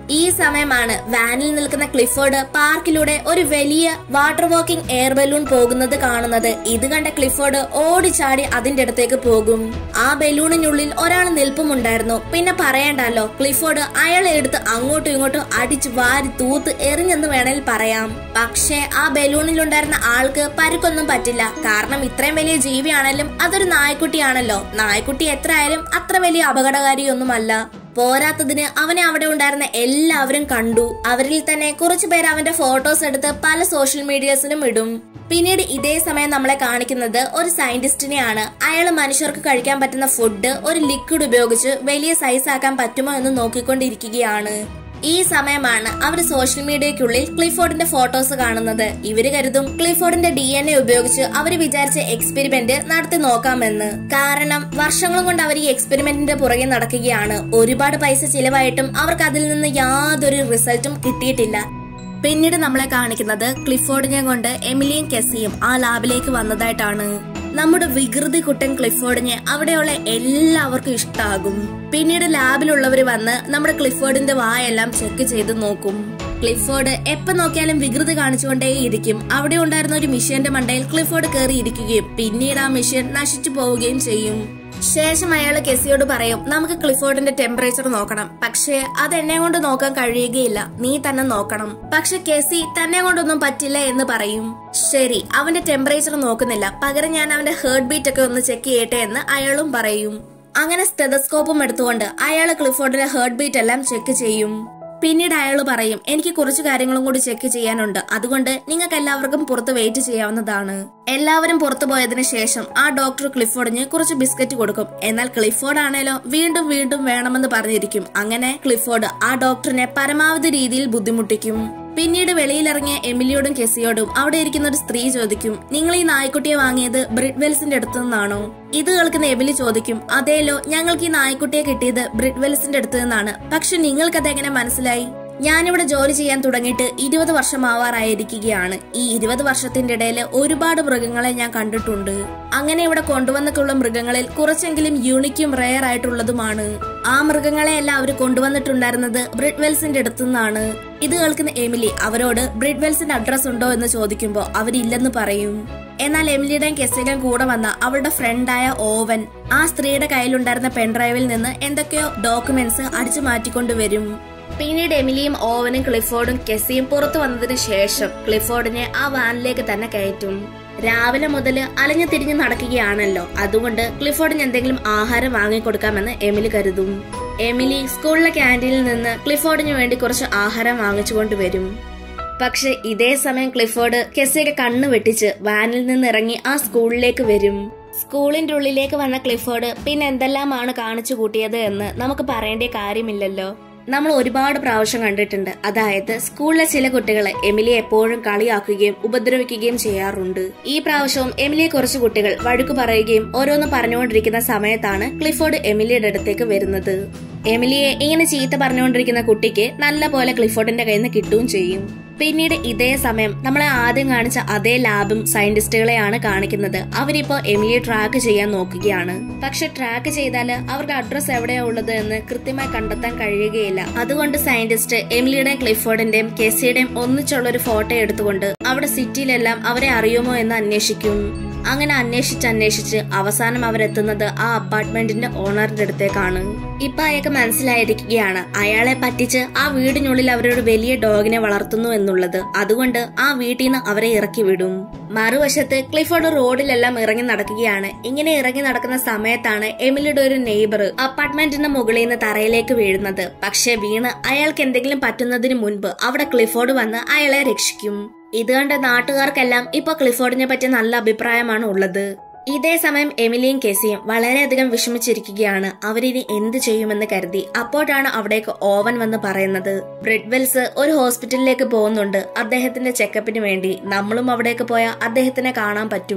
ഈ സമയമാണ് വാനിൽ നിൽക്കുന്ന ക്ലിഫോർഡ് പാർക്കിലൂടെ ഒരു വലിയ വാട്ടർ വാക്കിംഗ് എയർ ബലൂൺ പോകുന്നത് കാണുന്നത് ഇത് കണ്ട ക്ലിഫോർഡ് ഓടിച്ചാടി അതിന്റെ അടുത്തേക്ക് പോകും ആ ബലൂണിനുള്ളിൽ ഒരാൾ നിൽപ്പുമുണ്ടായിരുന്നു പിന്നെ പറയണ്ടല്ലോ ക്ലിഫോർഡ് അയാളെ എടുത്ത് അങ്ങോട്ടും ഇങ്ങോട്ടും അടിച്ച് വാരി തൂത്ത് എറിഞ്ഞെന്ന് വേണേൽ പറയാം പക്ഷേ ആ ബലൂണിലുണ്ടായിരുന്ന ആൾക്ക് പരുക്കൊന്നും പറ്റില്ല കാരണം ഇത്രയും വലിയ ജീവിയാണെങ്കിലും അതൊരു നായ്ക്കുട്ടിയാണല്ലോ നായ്ക്കുട്ടി എത്ര ആയാലും അത്ര വലിയ അപകടകാരിയൊന്നുമല്ല പോരാത്തതിന് അവനെ അവിടെ ഉണ്ടായിരുന്ന എല്ലാവരും കണ്ടു അവരിൽ തന്നെ കുറച്ചു പേര് അവന്റെ ഫോട്ടോസ് എടുത്ത് പല സോഷ്യൽ മീഡിയസിലും ഇടും പിന്നീട് ഇതേ സമയം നമ്മളെ കാണിക്കുന്നത് ഒരു സയന്റിസ്റ്റിനെയാണ് അയാൾ മനുഷ്യർക്ക് കഴിക്കാൻ പറ്റുന്ന ഫുഡ് ഒരു ലിക്വിഡ് ഉപയോഗിച്ച് വലിയ സൈസ് ആക്കാൻ പറ്റുമോ എന്ന് നോക്കിക്കൊണ്ടിരിക്കുകയാണ് ഈ സമയമാണ് അവർ സോഷ്യൽ മീഡിയയ്ക്കുള്ളിൽ ക്ലിഫോർഡിന്റെ ഫോട്ടോസ് കാണുന്നത് ഇവര് കരുതും ക്ലിഫോർഡിന്റെ ഡി എൻ എ ഉപയോഗിച്ച് അവർ വിചാരിച്ച എക്സ്പെരിമെന്റ് നടത്തി നോക്കാമെന്ന് കാരണം വർഷങ്ങളും കൊണ്ട് അവർ ഈ എക്സ്പെരിമെന്റിന്റെ പുറകെ നടക്കുകയാണ് ഒരുപാട് പൈസ ചിലവായിട്ടും അവർക്ക് അതിൽ നിന്ന് യാതൊരു റിസൾട്ടും കിട്ടിയിട്ടില്ല പിന്നീട് നമ്മളെ കാണിക്കുന്നത് ക്ലിഫോർഡിനെ കൊണ്ട് എമിലിയും കെസിയും ആ ലാബിലേക്ക് വന്നതായിട്ടാണ് നമ്മുടെ വികൃതി കുട്ടൻ ക്ലിഫോർഡിനെ അവിടെയുള്ള എല്ലാവർക്കും ഇഷ്ടാകും പിന്നീട് ലാബിലുള്ളവര് വന്ന് നമ്മുടെ ക്ലിഫോർഡിന്റെ വായെല്ലാം ചെക്ക് ചെയ്ത് നോക്കും ക്ലിഫോർഡ് എപ്പോ നോക്കിയാലും വികൃതി കാണിച്ചുകൊണ്ടേയിരിക്കും അവിടെ ഉണ്ടായിരുന്ന ഒരു മിഷ്യന്റെ മണ്ടയിൽ ക്ലിഫോർഡ് കയറി ഇരിക്കുകയും പിന്നീട് ആ മിഷ്യൻ നശിച്ചു പോവുകയും ചെയ്യും ശേഷം അയാൾ കെസിയോട് പറയും നമുക്ക് ക്ലിഫോർഡിന്റെ ടെമ്പറേച്ചർ നോക്കണം പക്ഷേ അത് എന്നെ കൊണ്ട് നോക്കാൻ കഴിയുകയില്ല നീ തന്നെ നോക്കണം പക്ഷെ കെസി തന്നെ കൊണ്ടൊന്നും പറ്റില്ല എന്ന് പറയും ശരി അവന്റെ ടെമ്പറേച്ചർ നോക്കുന്നില്ല പകരം ഞാൻ അവന്റെ ഹേർട്ട് ബീറ്റ് ഒക്കെ ഒന്ന് ചെക്ക് ചെയ്യട്ടെ എന്ന് അയാളും പറയും അങ്ങനെ സ്റ്റെതസ്കോപ്പും എടുത്തുകൊണ്ട് അയാൾ ക്ലിഫോർഡിന്റെ ഹേർട്ട് ബീറ്റ് എല്ലാം ചെക്ക് ചെയ്യും പിന്നീട് അയാൾ പറയും എനിക്ക് കുറച്ച് കാര്യങ്ങളും കൂടി ചെക്ക് ചെയ്യാനുണ്ട് അതുകൊണ്ട് നിങ്ങൾക്ക് എല്ലാവർക്കും പുറത്ത് വെയിറ്റ് ചെയ്യാവുന്നതാണ് എല്ലാവരും പുറത്തു പോയതിനു ശേഷം ആ ഡോക്ടർ ക്ലിഫോർഡിന് കുറച്ച് ബിസ്ക്കറ്റ് കൊടുക്കും എന്നാൽ ക്ലിഫോർഡ് ആണേലോ വീണ്ടും വീണ്ടും വേണമെന്ന് പറഞ്ഞിരിക്കും അങ്ങനെ ക്ലിഫോർഡ് ആ ഡോക്ടറിനെ പരമാവധി രീതിയിൽ ബുദ്ധിമുട്ടിക്കും പിന്നീട് വെളിയിലിറങ്ങിയ എമിലിയോടും കെസിയോടും അവിടെ ഇരിക്കുന്ന ഒരു സ്ത്രീ ചോദിക്കും നിങ്ങൾ ഈ നായ്ക്കുട്ടിയെ വാങ്ങിയത് ബ്രിഡ്വെൽസിന്റെ അടുത്തു നിന്നാണോ ഇത് കേൾക്കുന്ന എമിലി ചോദിക്കും അതേലോ ഞങ്ങൾക്ക് ഈ നായ്ക്കുട്ടിയെ കിട്ടിയത് ബ്രിഡ്വെൽസിന്റെ അടുത്ത് നിന്നാണ് പക്ഷെ നിങ്ങൾക്കത് എങ്ങനെ മനസ്സിലായി ഞാനിവിടെ ജോലി ചെയ്യാൻ തുടങ്ങിയിട്ട് ഇരുപത് വർഷമാവാറായിരിക്കുകയാണ് ഈ ഇരുപത് വർഷത്തിന്റെ ഇടയിൽ ഒരുപാട് മൃഗങ്ങളെ ഞാൻ കണ്ടിട്ടുണ്ട് അങ്ങനെ ഇവിടെ കൊണ്ടുവന്നിട്ടുള്ള മൃഗങ്ങളിൽ കുറച്ചെങ്കിലും യൂണിക്കും റെയർ ആയിട്ടുള്ളതുമാണ് ആ മൃഗങ്ങളെയെല്ലാം അവർ കൊണ്ടുവന്നിട്ടുണ്ടായിരുന്നത് ബ്രിഡ്വെൽസിന്റെ അടുത്തുനിന്നാണ് ഇത് കേൾക്കുന്ന എമിലി അവരോട് ബ്രിഡ്വെൽസിന്റെ അഡ്രസ് ഉണ്ടോ എന്ന് ചോദിക്കുമ്പോൾ അവരില്ലെന്ന് പറയും എന്നാൽ എമിലിയുടെയും കെസിയുടെയും കൂടെ വന്ന അവളുടെ ഫ്രണ്ടായ ഓവൻ ആ സ്ത്രീയുടെ കയ്യിലുണ്ടായിരുന്ന പെൻഡ്രൈവിൽ നിന്ന് എന്തൊക്കെയോ ഡോക്യുമെന്റ്സ് അടിച്ചു മാറ്റിക്കൊണ്ടുവരും പിന്നീട് എമിലിയും ഓവനും ക്ലിഫോർഡും കെസിയും പുറത്തു വന്നതിന് ശേഷം ക്ലിഫോർഡിനെ ആ വാനിലേക്ക് തന്നെ കയറ്റും രാവിലെ മുതൽ അലഞ്ഞു തിരിഞ്ഞു നടക്കുകയാണല്ലോ അതുകൊണ്ട് ക്ലിഫോർഡിന് എന്തെങ്കിലും ആഹാരം വാങ്ങിക്കൊടുക്കാമെന്ന് എമിലി കരുതും എമിലി സ്കൂളിലെ ക്യാൻറ്റീനിൽ നിന്ന് ക്ലിഫോർഡിന് വേണ്ടി കുറച്ച് ആഹാരം വാങ്ങിച്ചുകൊണ്ട് വരും പക്ഷെ ഇതേ സമയം ക്ലിഫോർഡ് കെസിയുടെ കണ്ണ് വെട്ടിച്ച് വാനിൽ നിന്ന് ഇറങ്ങി ആ സ്കൂളിലേക്ക് വരും സ്കൂളിന്റെ ഉള്ളിലേക്ക് വന്ന ക്ലിഫോർഡ് പിന്നെ എന്തെല്ലാമാണ് കാണിച്ചു കൂട്ടിയത് എന്ന് നമുക്ക് പറയേണ്ട കാര്യമില്ലല്ലോ നമ്മൾ ഒരുപാട് പ്രാവശ്യം കണ്ടിട്ടുണ്ട് അതായത് സ്കൂളിലെ ചില കുട്ടികളെ എമിലിയെ എപ്പോഴും കളിയാക്കുകയും ഉപദ്രവിക്കുകയും ചെയ്യാറുണ്ട് ഈ പ്രാവശ്യവും എമിലിയെ കുറച്ച് കുട്ടികൾ വഴുക്കു പറയുകയും ഓരോന്ന് പറഞ്ഞുകൊണ്ടിരിക്കുന്ന സമയത്താണ് ക്ലിഫോർഡ് എമിലിയുടെ അടുത്തേക്ക് വരുന്നത് എമിലിയെ ഇങ്ങനെ ചീത്ത പറഞ്ഞുകൊണ്ടിരിക്കുന്ന കുട്ടിക്ക് നല്ല പോലെ ക്ലിഫോർഡിന്റെ കയ്യിൽ നിന്ന് കിട്ടുകയും ചെയ്യും പിന്നീട് ഇതേ സമയം നമ്മളെ ആദ്യം കാണിച്ച അതേ ലാബും സയന്റിസ്റ്റുകളെയാണ് കാണിക്കുന്നത് അവരിപ്പോ എമിലിയെ ട്രാക്ക് ചെയ്യാൻ നോക്കുകയാണ് പക്ഷെ ട്രാക്ക് ചെയ്താല് അവരുടെ അഡ്രസ് എവിടെയാ ഉള്ളത് എന്ന് കൃത്യമായി കണ്ടെത്താൻ കഴിയുകയില്ല അതുകൊണ്ട് സയന്റിസ്റ്റ് എമിലിയുടെയും ക്ലിഫോർഡിന്റെയും കെസിയുടെയും ഒന്നിച്ചുള്ള ഒരു ഫോട്ടോ എടുത്തുകൊണ്ട് അവിടെ സിറ്റിയിലെല്ലാം അവരെ അറിയുമോ എന്ന് അന്വേഷിക്കും അങ്ങനെ അന്വേഷിച്ച് അന്വേഷിച്ച് അവസാനം അവരെത്തുന്നത് ആ അപ്പാർട്ട്മെന്റിന്റെ ഓണറിന്റെ അടുത്തേക്കാണ് ഇപ്പൊ അയാൾക്ക് മനസ്സിലായിരിക്കുകയാണ് അയാളെ പറ്റിച്ച് ആ വീടിനുള്ളിൽ അവരൊരു വലിയ ഡോഗിനെ വളർത്തുന്നു എന്നുള്ളത് അതുകൊണ്ട് ആ വീട്ടിൽ നിന്ന് അവരെ ഇറക്കി വിടും മറുവശത്ത് ക്ലിഫോർഡ് റോഡിലെല്ലാം ഇറങ്ങി നടക്കുകയാണ് ഇങ്ങനെ ഇറങ്ങി നടക്കുന്ന സമയത്താണ് എമിലിയുടെ ഒരു നെയ്ബർ അപ്പാർട്ട്മെന്റിന്റെ മുകളിൽ നിന്ന് തറയിലേക്ക് വീഴുന്നത് പക്ഷെ വീണ് അയാൾക്ക് എന്തെങ്കിലും പറ്റുന്നതിന് മുൻപ് അവിടെ ക്ലിഫോർഡ് വന്ന് അയാളെ രക്ഷിക്കും ഇത് കണ്ട നാട്ടുകാർക്കെല്ലാം ഇപ്പൊ ക്ലിഫോർഡിനെ പറ്റി നല്ല അഭിപ്രായമാണ് ഉള്ളത് ഇതേ സമയം എമിലിയും കെസിയും വളരെയധികം വിഷമിച്ചിരിക്കുകയാണ് അവരിനി എന്ത് ചെയ്യുമെന്ന് കരുതി അപ്പോഴാണ് അവിടേക്ക് ഓവൻ വന്ന് പറയുന്നത് ബ്രിഡ്വെൽസ് ഒരു ഹോസ്പിറ്റലിലേക്ക് പോകുന്നുണ്ട് അദ്ദേഹത്തിന്റെ ചെക്കപ്പിന് വേണ്ടി നമ്മളും അവിടേക്ക് പോയാൽ അദ്ദേഹത്തിനെ കാണാൻ പറ്റും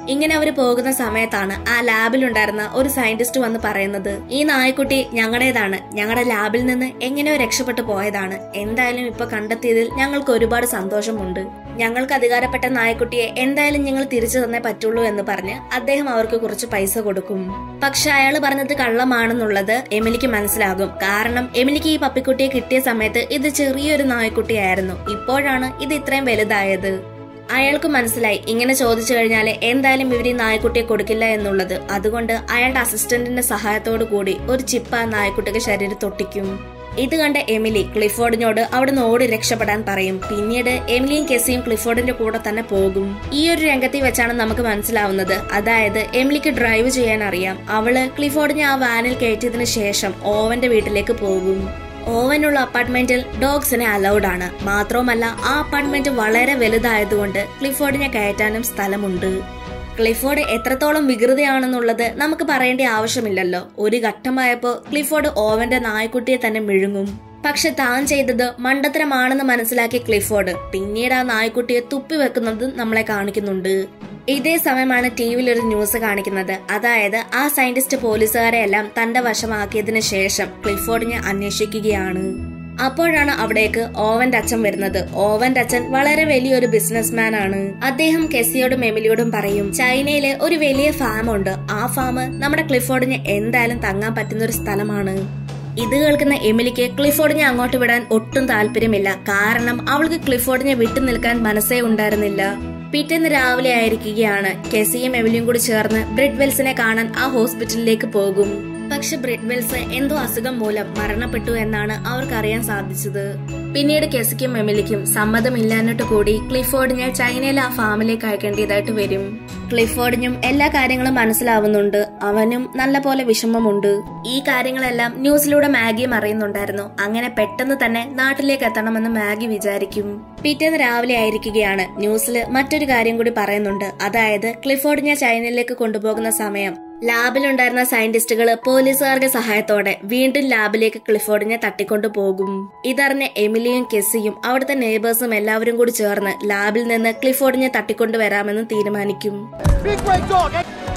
ഇങ്ങനെ അവർ പോകുന്ന സമയത്താണ് ആ ലാബിലുണ്ടായിരുന്ന ഒരു സയന്റിസ്റ്റ് വന്ന് പറയുന്നത് ഈ നായ്ക്കുട്ടി ഞങ്ങളുടേതാണ് ഞങ്ങളുടെ ലാബിൽ നിന്ന് എങ്ങനെയോ രക്ഷപ്പെട്ടു പോയതാണ് എന്തായാലും ഇപ്പൊ കണ്ടെത്തിയതിൽ ഞങ്ങൾക്ക് ഒരുപാട് സന്തോഷമുണ്ട് ഞങ്ങൾക്ക് അധികാരപ്പെട്ട നായ്ക്കുട്ടിയെ എന്തായാലും ഞങ്ങൾ തിരിച്ചു തന്നേ പറ്റുള്ളൂ എന്ന് പറഞ്ഞ് അദ്ദേഹം അവർക്ക് കുറച്ച് പൈസ കൊടുക്കും പക്ഷെ അയാൾ പറഞ്ഞത് കള്ളമാണെന്നുള്ളത് എമിലിക്ക് മനസ്സിലാകും കാരണം എമിലിക്ക് ഈ പപ്പിക്കുട്ടിയെ കിട്ടിയ സമയത്ത് ഇത് ചെറിയൊരു നായ്ക്കുട്ടിയായിരുന്നു ഇപ്പോഴാണ് ഇത് ഇത്രയും വലുതായത് അയാൾക്ക് മനസ്സിലായി ഇങ്ങനെ ചോദിച്ചു കഴിഞ്ഞാൽ എന്തായാലും ഇവർ ഈ നായ്ക്കുട്ടിയെ കൊടുക്കില്ല എന്നുള്ളത് അതുകൊണ്ട് അയാളുടെ അസിസ്റ്റന്റിന്റെ സഹായത്തോടു കൂടി ഒരു ചിപ്പ് ആ നായ്ക്കുട്ടിക്ക് ശരീരത്തിൽ ഒട്ടിക്കും ഇത് കണ്ട എമിലി ക്ലിഫോർഡിനോട് അവിടുന്ന് ഓടി രക്ഷപ്പെടാൻ പറയും പിന്നീട് എമിലിയും കെസിയും ക്ലിഫോർഡിന്റെ കൂടെ തന്നെ പോകും ഈ ഒരു രംഗത്തിൽ വെച്ചാണ് നമുക്ക് മനസ്സിലാവുന്നത് അതായത് എമിലിക്ക് ഡ്രൈവ് ചെയ്യാൻ അറിയാം അവള് ക്ലിഫോർഡിനെ ആ വാനിൽ കയറ്റിയതിനു ശേഷം ഓവന്റെ വീട്ടിലേക്ക് പോകും ഓവനുള്ള അപ്പാർട്ട്മെന്റിൽ ഡോഗ്സിനെ അലൗഡ് ആണ് മാത്രവുമല്ല ആ അപ്പാർട്ട്മെന്റ് വളരെ വലുതായതുകൊണ്ട് ക്ലിഫോർഡിനെ കയറ്റാനും സ്ഥലമുണ്ട് ക്ലിഫോർഡ് എത്രത്തോളം വികൃതിയാണെന്നുള്ളത് നമുക്ക് പറയേണ്ട ആവശ്യമില്ലല്ലോ ഒരു ഘട്ടമായപ്പോ ക്ലിഫോർഡ് ഓവന്റെ നായ്ക്കുട്ടിയെ തന്നെ മിഴുങ്ങും പക്ഷെ താൻ ചെയ്തത് മണ്ടത്തരമാണെന്ന് മനസ്സിലാക്കിയ ക്ലിഫോർഡ് പിന്നീട് ആ നായ്ക്കുട്ടിയെ തുപ്പി വെക്കുന്നത് നമ്മളെ കാണിക്കുന്നുണ്ട് ഇതേ സമയമാണ് ടി വിയിൽ ഒരു ന്യൂസ് കാണിക്കുന്നത് അതായത് ആ സയന്റിസ്റ്റ് പോലീസുകാരെ എല്ലാം തന്റെ വശമാക്കിയതിനു ശേഷം ക്ലിഫോർഡിനെ അന്വേഷിക്കുകയാണ് അപ്പോഴാണ് അവിടേക്ക് ഓവന്റെ അച്ഛൻ വരുന്നത് ഓവന്റെ അച്ഛൻ വളരെ വലിയൊരു ബിസിനസ്മാൻ ആണ് അദ്ദേഹം കെസിയോടും എമിലിയോടും പറയും ചൈനയിലെ ഒരു വലിയ ഫാം ഉണ്ട് ആ ഫാം നമ്മുടെ ക്ലിഫോർഡിന് എന്തായാലും തങ്ങാൻ പറ്റുന്ന ഒരു സ്ഥലമാണ് ഇത് കേൾക്കുന്ന എമിലിക്ക് ക്ലിഫോർഡിനെ അങ്ങോട്ട് വിടാൻ ഒട്ടും താല്പര്യമില്ല കാരണം അവൾക്ക് ക്ലിഫോർഡിനെ വിട്ടു നിൽക്കാൻ മനസ്സേ ഉണ്ടായിരുന്നില്ല പിറ്റേന്ന് രാവിലെ ആയിരിക്കുകയാണ് കെസിയും എമിലിയും കൂടി ചേർന്ന് ബ്രിഡ് വെൽസിനെ കാണാൻ ആ ഹോസ്പിറ്റലിലേക്ക് പോകും പക്ഷെ ബ്രിഡ് വെൽസ് എന്തോ അസുഖം മൂലം മരണപ്പെട്ടു എന്നാണ് അവർക്ക് അറിയാൻ സാധിച്ചത് പിന്നീട് കെസിക്കും എമിലിക്കും സമ്മതമില്ലാഞ്ഞിട്ട് കൂടി ക്ലിഫോർഡിനെ ചൈനയിലെ ആ ഫാമിലേക്ക് അയക്കേണ്ടതായിട്ട് വരും ക്ലിഫോർഡിനും എല്ലാ കാര്യങ്ങളും മനസ്സിലാവുന്നുണ്ട് അവനും നല്ല പോലെ വിഷമമുണ്ട് ഈ കാര്യങ്ങളെല്ലാം ന്യൂസിലൂടെ മാഗിയും അറിയുന്നുണ്ടായിരുന്നു അങ്ങനെ പെട്ടെന്ന് തന്നെ നാട്ടിലേക്ക് എത്തണമെന്ന് മാഗി വിചാരിക്കും പിറ്റേന്ന് രാവിലെ ആയിരിക്കുകയാണ് ന്യൂസിൽ മറ്റൊരു കാര്യം കൂടി പറയുന്നുണ്ട് അതായത് ക്ലിഫോർഡിനെ ചൈനയിലേക്ക് കൊണ്ടുപോകുന്ന സമയം ലാബിലുണ്ടായിരുന്ന സയന്റിസ്റ്റുകൾ പോലീസുകാരുടെ സഹായത്തോടെ വീണ്ടും ലാബിലേക്ക് ക്ലിഫോർഡിനെ തട്ടിക്കൊണ്ടു പോകും ഇതറിഞ്ഞ എമിലിയും കെസിയും അവിടുത്തെ നെയ്ബേഴ്സും എല്ലാവരും കൂടി ചേർന്ന് ലാബിൽ നിന്ന് ക്ലിഫോർഡിനെ തട്ടിക്കൊണ്ടുവരാമെന്ന് തീരുമാനിക്കും Big red dog!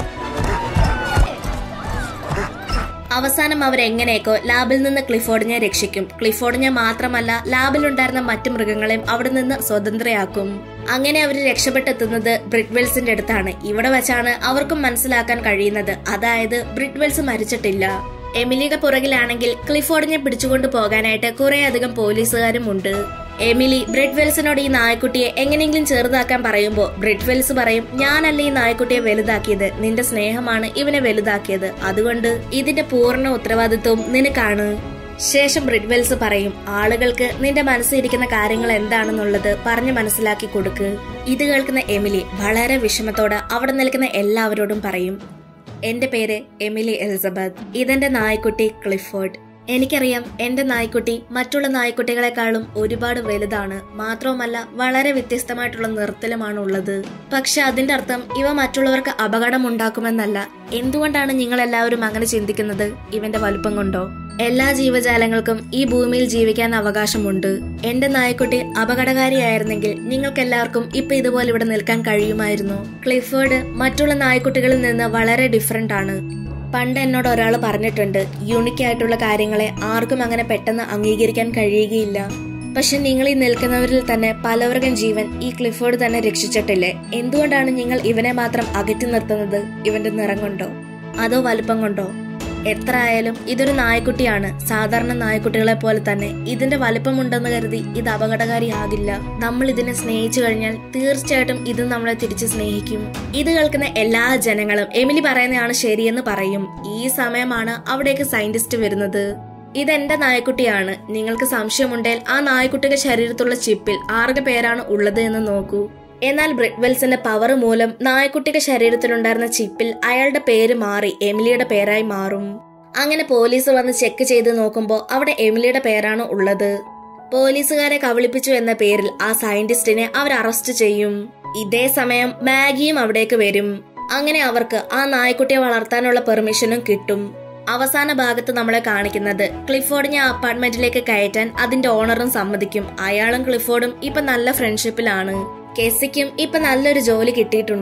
അവസാനം അവരെങ്ങനെയൊക്കെ ലാബിൽ നിന്ന് ക്ലിഫോർഡിനെ രക്ഷിക്കും ക്ലിഫോർഡിനെ മാത്രമല്ല ലാബിലുണ്ടായിരുന്ന മറ്റു മൃഗങ്ങളെയും അവിടെ നിന്ന് സ്വതന്ത്രയാക്കും അങ്ങനെ അവർ രക്ഷപ്പെട്ടെത്തുന്നത് ബ്രിഡ്വെൽസിന്റെ അടുത്താണ് ഇവിടെ വെച്ചാണ് അവർക്കും മനസ്സിലാക്കാൻ കഴിയുന്നത് അതായത് ബ്രിഡ്വെൽസ് മരിച്ചിട്ടില്ല എമിലിയുടെ പുറകിലാണെങ്കിൽ ക്ലിഫോർഡിനെ പിടിച്ചുകൊണ്ട് പോകാനായിട്ട് കുറെ അധികം പോലീസുകാരും ഉണ്ട് എമിലി ബ്രിഡ്വെൽസിനോട് ഈ നായ്ക്കുട്ടിയെ എങ്ങനെയെങ്കിലും ചെറുതാക്കാൻ പറയുമ്പോൾ ബ്രിഡ്വെൽസ് പറയും ഞാനല്ല ഈ നായ്ക്കുട്ടിയെ വലുതാക്കിയത് നിന്റെ സ്നേഹമാണ് ഇവനെ വലുതാക്കിയത് അതുകൊണ്ട് ഇതിന്റെ പൂർണ്ണ ഉത്തരവാദിത്വവും നിനക്കാണ് ശേഷം ബ്രിഡ്വെൽസ് പറയും ആളുകൾക്ക് നിന്റെ മനസ്സിരിക്കുന്ന കാര്യങ്ങൾ എന്താണെന്നുള്ളത് പറഞ്ഞു മനസ്സിലാക്കി കൊടുക്ക് ഇത് കേൾക്കുന്ന എമിലി വളരെ വിഷമത്തോടെ അവിടെ നിൽക്കുന്ന എല്ലാവരോടും പറയും എന്റെ പേര് എമിലി എലിസബത്ത് ഇതെന്റെ നായ്ക്കുട്ടി ക്ലിഫോർഡ് എനിക്കറിയാം എന്റെ നായ്ക്കുട്ടി മറ്റുള്ള നായ്ക്കുട്ടികളെക്കാളും ഒരുപാട് വലുതാണ് മാത്രവുമല്ല വളരെ വ്യത്യസ്തമായിട്ടുള്ള നിറത്തിലുമാണ് ഉള്ളത് പക്ഷെ അതിന്റെ അർത്ഥം ഇവ മറ്റുള്ളവർക്ക് അപകടം ഉണ്ടാക്കുമെന്നല്ല എന്തുകൊണ്ടാണ് നിങ്ങൾ എല്ലാവരും അങ്ങനെ ചിന്തിക്കുന്നത് ഇവന്റെ വലുപ്പം കൊണ്ടോ എല്ലാ ജീവജാലങ്ങൾക്കും ഈ ഭൂമിയിൽ ജീവിക്കാൻ അവകാശമുണ്ട് എന്റെ നായ്ക്കുട്ടി അപകടകാരിയായിരുന്നെങ്കിൽ നിങ്ങൾക്കെല്ലാവർക്കും ഇപ്പൊ ഇതുപോലെ ഇവിടെ നിൽക്കാൻ കഴിയുമായിരുന്നു ക്ലിഫേർഡ് മറ്റുള്ള നായ്ക്കുട്ടികളിൽ നിന്ന് വളരെ ഡിഫറെന്റ് ആണ് പണ്ട് എന്നോട് ഒരാൾ പറഞ്ഞിട്ടുണ്ട് യൂണിക് ആയിട്ടുള്ള കാര്യങ്ങളെ ആർക്കും അങ്ങനെ പെട്ടെന്ന് അംഗീകരിക്കാൻ കഴിയുകയില്ല പക്ഷെ നിങ്ങൾ ഈ നിൽക്കുന്നവരിൽ തന്നെ പലവർക്കും ജീവൻ ഈ ക്ലിഫോർഡ് തന്നെ രക്ഷിച്ചിട്ടില്ലേ എന്തുകൊണ്ടാണ് നിങ്ങൾ ഇവനെ മാത്രം അകറ്റി നിർത്തുന്നത് ഇവന്റെ നിറം കൊണ്ടോ അതോ വലുപ്പം കൊണ്ടോ എത്ര ആയാലും ഇതൊരു നായ്ക്കുട്ടിയാണ് സാധാരണ നായ്ക്കുട്ടികളെ പോലെ തന്നെ ഇതിന്റെ വലിപ്പമുണ്ടെന്ന് കരുതി ഇത് അപകടകാരിയാകില്ല നമ്മൾ ഇതിനെ സ്നേഹിച്ചു കഴിഞ്ഞാൽ തീർച്ചയായിട്ടും ഇത് നമ്മളെ തിരിച്ച് സ്നേഹിക്കും ഇത് കേൾക്കുന്ന എല്ലാ ജനങ്ങളും എമിലി പറയുന്നതാണ് ശരിയെന്ന് പറയും ഈ സമയമാണ് അവിടേക്ക് സയന്റിസ്റ്റ് വരുന്നത് ഇതെന്റെ നായ്ക്കുട്ടിയാണ് നിങ്ങൾക്ക് സംശയമുണ്ടെങ്കിൽ ആ നായ്ക്കുട്ടിയുടെ ശരീരത്തുള്ള ചിപ്പിൽ ആരുടെ പേരാണ് ഉള്ളത് എന്ന് നോക്കൂ എന്നാൽ ബ്രിഡ്വെൽസിന്റെ പവർ മൂലം നായ്ക്കുട്ടിയുടെ ശരീരത്തിലുണ്ടായിരുന്ന ചിപ്പിൽ അയാളുടെ പേര് മാറി എമിലിയുടെ പേരായി മാറും അങ്ങനെ പോലീസ് വന്ന് ചെക്ക് ചെയ്ത് നോക്കുമ്പോൾ അവിടെ എമിലിയുടെ പേരാണ് ഉള്ളത് പോലീസുകാരെ കബളിപ്പിച്ചു എന്ന പേരിൽ ആ സയന്റിസ്റ്റിനെ അവർ അറസ്റ്റ് ചെയ്യും ഇതേ സമയം മാഗിയും അവിടേക്ക് വരും അങ്ങനെ അവർക്ക് ആ നായ്ക്കുട്ടിയെ വളർത്താനുള്ള പെർമിഷനും കിട്ടും അവസാന ഭാഗത്ത് നമ്മളെ കാണിക്കുന്നത് ക്ലിഫോർഡിനെ ആ അപ്പാർട്ട്മെന്റിലേക്ക് കയറ്റാൻ അതിന്റെ ഓണറും സമ്മതിക്കും അയാളും ക്ലിഫോർഡും ഇപ്പൊ നല്ല ഫ്രണ്ട്ഷിപ്പിലാണ് കെസിക്കും ഇപ്പൊ നല്ലൊരു ജോലി കിട്ടിയിട്ടുണ്ട്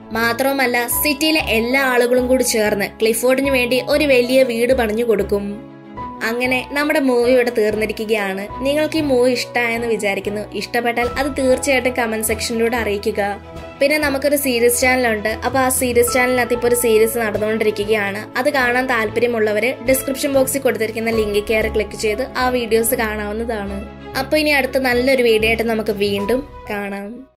മാത്രവുമല്ല സിറ്റിയിലെ എല്ലാ ആളുകളും കൂടി ചേർന്ന് ക്ലിഫോർഡിന് വേണ്ടി ഒരു വലിയ വീട് പണിഞ്ഞു കൊടുക്കും അങ്ങനെ നമ്മുടെ മൂവി ഇവിടെ തീർന്നിരിക്കുകയാണ് നിങ്ങൾക്ക് ഈ മൂവി ഇഷ്ടമായെന്ന് വിചാരിക്കുന്നു ഇഷ്ടപ്പെട്ടാൽ അത് തീർച്ചയായിട്ടും കമന്റ് സെക്ഷനിലൂടെ അറിയിക്കുക പിന്നെ നമുക്കൊരു സീരീസ് ചാനലുണ്ട് അപ്പോൾ ആ സീരീസ് ചാനലിനകത്ത് ഇപ്പോൾ ഒരു സീരീസ് നടന്നുകൊണ്ടിരിക്കുകയാണ് അത് കാണാൻ താല്പര്യമുള്ളവർ ഡിസ്ക്രിപ്ഷൻ ബോക്സിൽ കൊടുത്തിരിക്കുന്ന ലിങ്ക് കയറി ക്ലിക്ക് ചെയ്ത് ആ വീഡിയോസ് കാണാവുന്നതാണ് അപ്പോൾ ഇനി അടുത്ത നല്ലൊരു വീഡിയോ ആയിട്ട് നമുക്ക് വീണ്ടും കാണാം